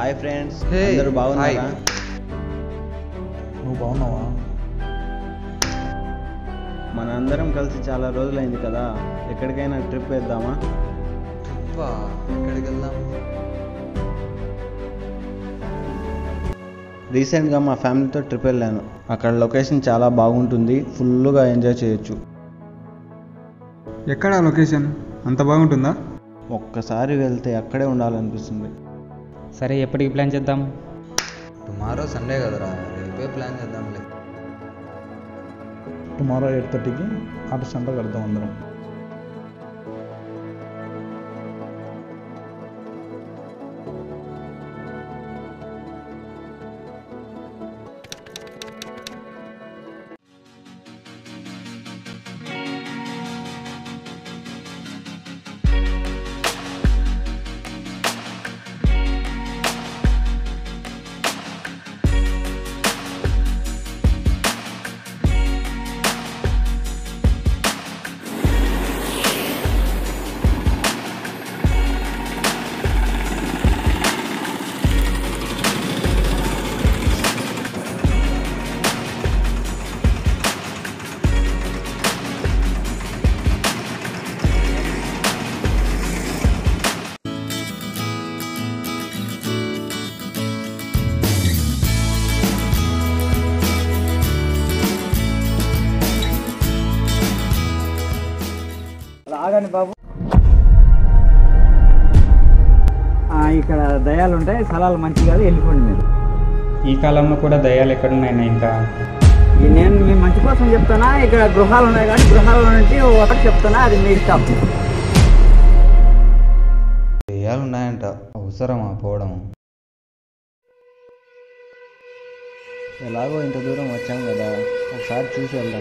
Hi friends Hey, అందరూ బాగున్నారా hi. నువ్వు బాగున్నావా మన అందరం కలిసి చాలా రోజులైంది కదా ఎక్కడికైనా ట్రిప్ వేద్దామా ట్రిప్పా ఎక్కడికి వెళ్దాం రీసెంట్గా మా ఫ్యామిలీతో ట్రిప్ వెళ్ళాను అక్కడ లొకేషన్ చాలా బాగుంటుంది ఫుల్గా ఎంజాయ్ చేయొచ్చు ఎక్కడ లొకేషన్ అంత బాగుంటుందా ఒక్కసారి వెళ్తే అక్కడే ఉండాలనిపిస్తుంది సరే ఎప్పటికి ప్లాన్ చేద్దాం టుమారో సండే కదరా రేపే ప్లాన్ చేద్దాంలే టుమారో ఎయిట్ థర్టీకి ఆటో సెంటర్ కడతాం అందరం రాగానే బాబు ఆ, ఇక్కడ దయాలు ఉంటాయి స్థలాలు మంచి కాదు వెళ్ళిపోండి మీరు ఈ కాలంలో కూడా దయ్యాలు ఎక్కడున్నాయన్నా ఇంకా ఈ నేను మీ మంచి కోసం చెప్తానా ఇక్కడ గృహాలు ఉన్నాయి కానీ గృహాల నుంచి ఒకటి చెప్తానా అది మీ ఇష్టం దెయ్యాలు ఉన్నాయంట అవసరమా పోవడం ఎలాగో ఇంత దూరం వచ్చాం కదా ఒకసారి చూసి వెళ్దాం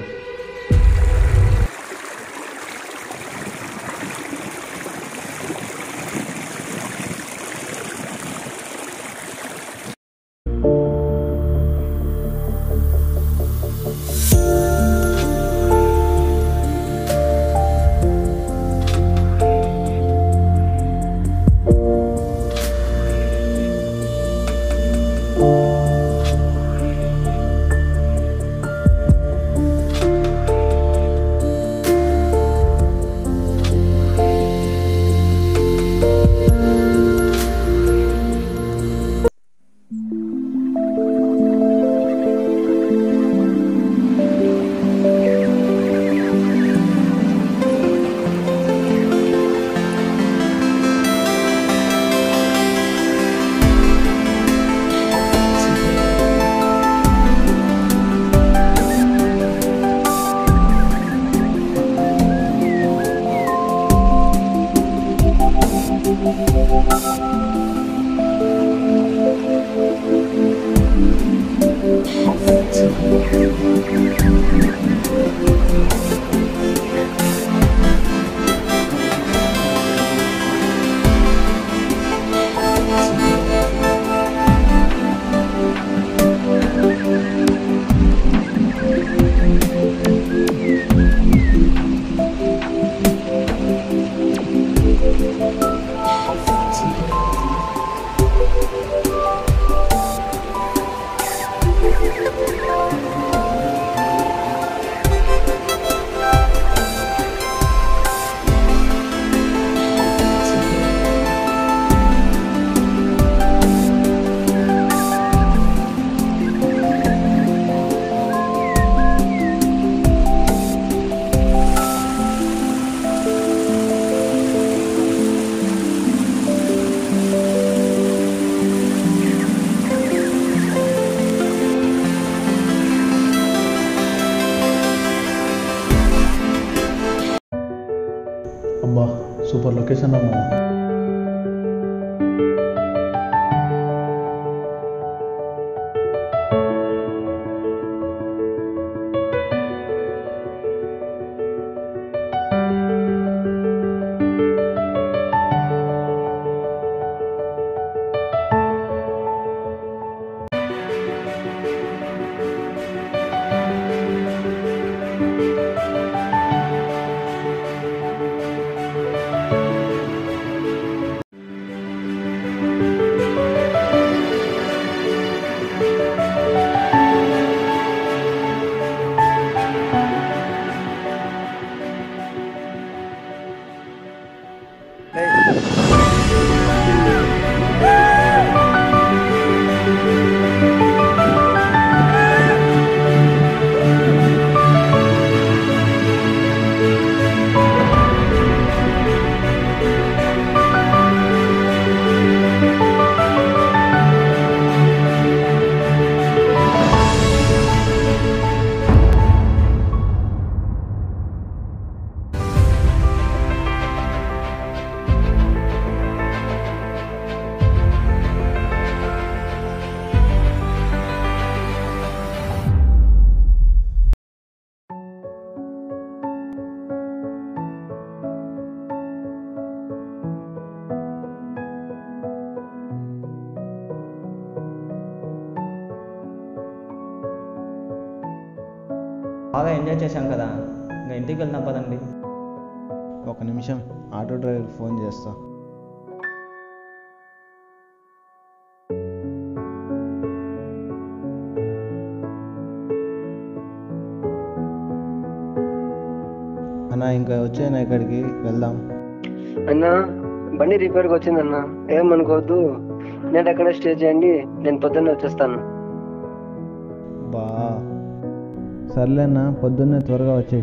అబ్బా సూపర్ లొకేషన్ అమ్మా బాగా ఎంజాయ్ చేశాం కదా ఇంకా ఇంటికి వెళ్దాం పదండి ఒక నిమిషం ఆటో డ్రైవర్ ఫోన్ చేస్తా అన్న ఇంకా వచ్చాను ఇక్కడికి వెళ్దాం అన్న బండి రిపేర్కి వచ్చిందన్న ఏమనుకోవద్దు నేను అక్కడ స్టే చేయండి నేను పొద్దున్నే వచ్చేస్తాను బా సర్లేనా పొద్దున్నే త్వరగా వచ్చేయి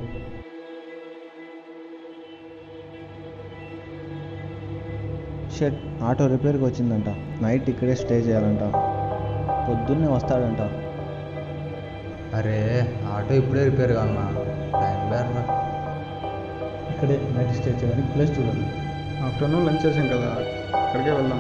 షెట్ ఆటో రిపేర్కి వచ్చిందంట నైట్ ఇక్కడే స్టే చేయాలంట పొద్దున్నే వస్తాడంట అరే ఆటో ఇప్పుడే రిపేర్ కావాలన్నా టైం బేర్నా ఇక్కడే నైట్ స్టే చేయడానికి ప్లేస్ చూడండి ఆఫ్టర్నూన్ లంచ్ చేసాం కదా అక్కడికే వెళ్దాం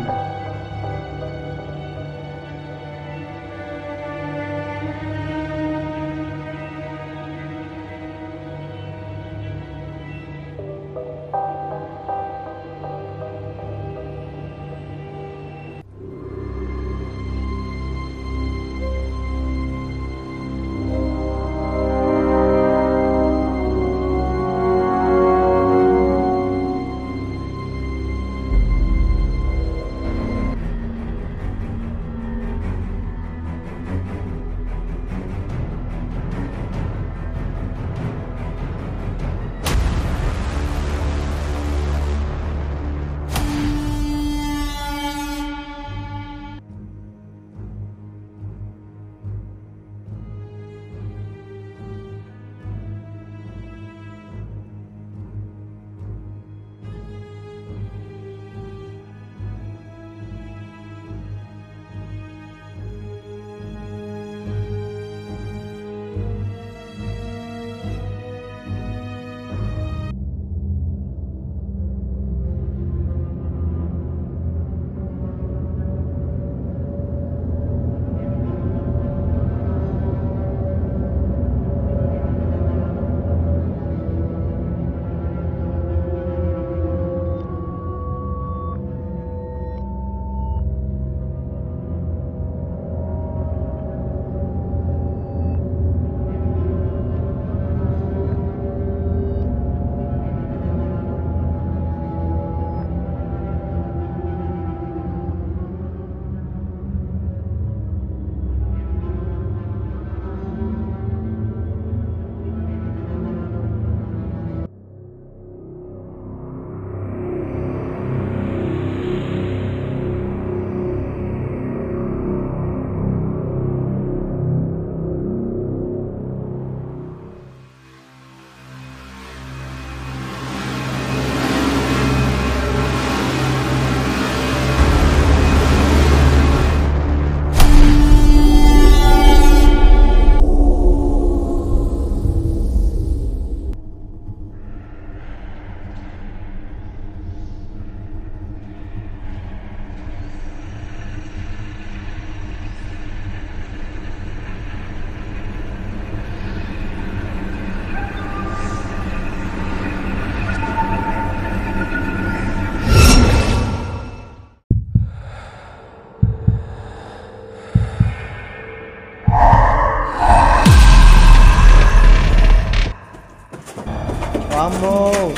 వామ్మో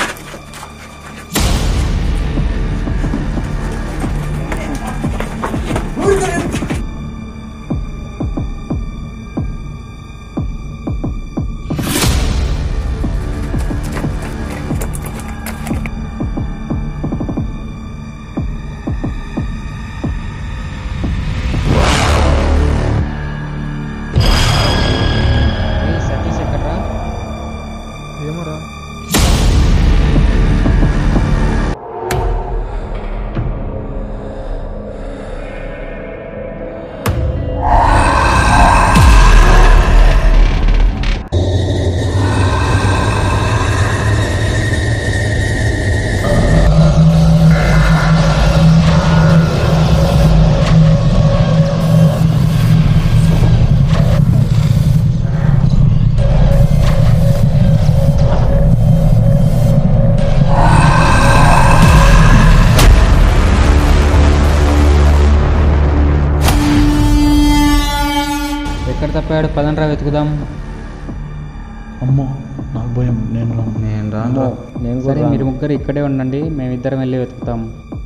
ఏ సతీష్ ఎక్కడ్రా ఏమోరా ఎక్కడ తప్పాడు పదండ్రా వెతుకుదాం అమ్మో నాకు భయం నేను రాను నేను రాను రా. నేను సరే కూడా మీరు ముగ్గురు ఇక్కడే ఉండండి మేమిద్దరం వెళ్ళి వెతుకుతాం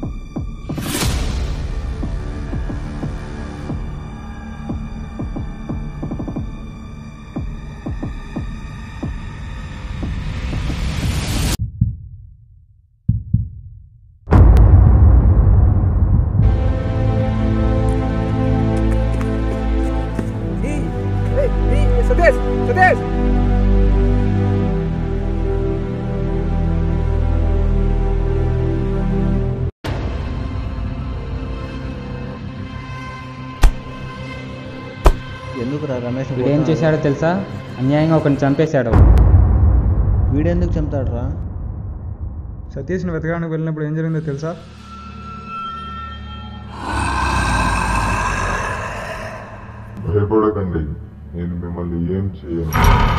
సతీష్ సతీష్ ఎందుకురా రమేష్ వీడేం చేశాడో తెలుసా అన్యాయంగా ఒకరిని చంపేశాడు వీడెందుకు చంపుతాడు రా సతీష్ని వెతకడానికి వెళ్ళినప్పుడు ఏం జరిగిందో తెలుసా భయపడకండి నేను మిమ్మల్ని ఏం చేయను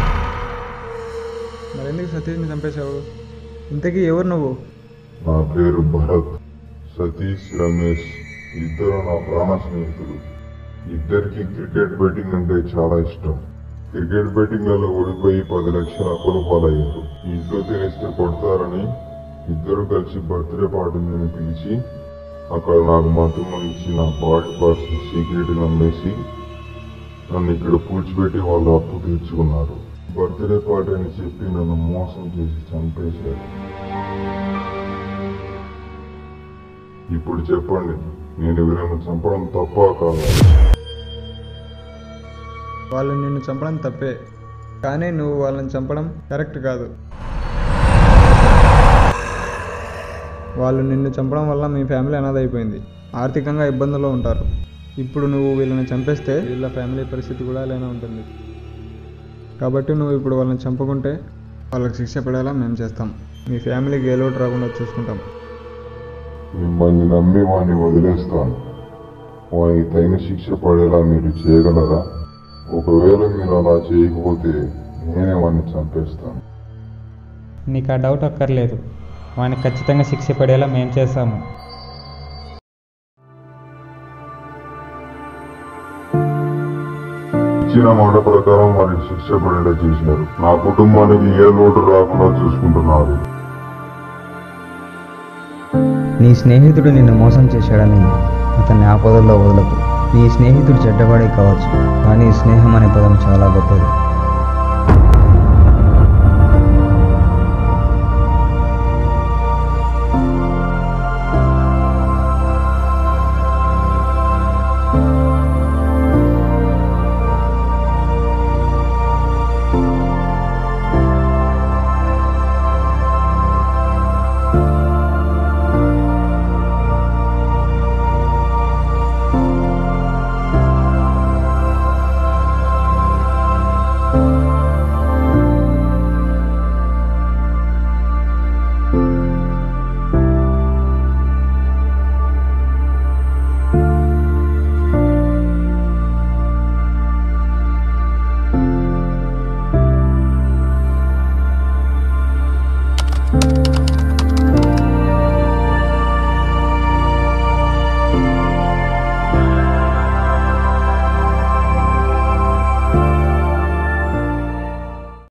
మరి ఎందుకు సతీష్ని చంపేశావు ఇంతకీ ఎవరు నువ్వు నా పేరు భరత్ సతీష్ రమేష్ ఇద్దరు నా ప్రాణ స్నేహితులు ఇద్దరికి క్రికెట్ బెట్టింగ్ అంటే చాలా ఇష్టం క్రికెట్ బెట్టింగ్లలో ఓడిపోయి పది లక్షల అప్పుల పాలయ్యారు ఇంట్లో తెలిస్తే కొడతారని ఇద్దరు కలిసి బర్త్డే పార్టీని పిలిచి అక్కడ నాకు మతం ఇచ్చి నా బాడీ పార్ట్స్ సీక్రెట్ అమ్మేసి నన్ను ఇక్కడ పూడ్చిపెట్టి వాళ్ళు అప్పు తీర్చుకున్నారు బర్త్డే పార్టీ అని చెప్పి నన్ను మోసం చేసి చంపేశారు ఇప్పుడు చెప్పండి నేను వీళ్ళని చంపడం తప్ప కాదు వాళ్ళు నిన్ను చంపడం తప్పే కానీ నువ్వు వాళ్ళని చంపడం కరెక్ట్ కాదు వాళ్ళు నిన్ను చంపడం వల్ల మీ ఫ్యామిలీ అనాథ అయిపోయింది ఆర్థికంగా ఇబ్బందుల్లో ఉంటారు ఇప్పుడు నువ్వు వీళ్ళని చంపేస్తే వీళ్ళ ఫ్యామిలీ పరిస్థితి కూడా ఇలానే ఉంటుంది కాబట్టి నువ్వు ఇప్పుడు వాళ్ళని చంపుకుంటే వాళ్ళకి శిక్ష పడేలా మేము చేస్తాం మీ ఫ్యామిలీకి ఏ లోటు రాకుండా చూసుకుంటాం మిమ్మల్ని నమ్మి వాడిని వదిలేస్తాను వానికి తగిన శిక్ష పడేలా మీరు చేయగలరా ఒకవేళ మీరు అలా చేయకపోతే నేనే వాడిని చంపేస్తాను నీకు ఆ డౌట్ అక్కర్లేదు వానికి ఖచ్చితంగా శిక్ష పడేలా మేము చేస్తాము ఇచ్చిన మాట ప్రకారం వారికి శిక్ష పడేలా చేశారు నా కుటుంబానికి ఏ లోటు రాకుండా చూసుకుంటున్నారు నీ స్నేహితుడు నిన్ను మోసం చేశాడని అతన్ని ఆపదల్లో వదలకు నీ స్నేహితుడు చెడ్డవాడే కావచ్చు కానీ స్నేహం అనే పదం చాలా గొప్పది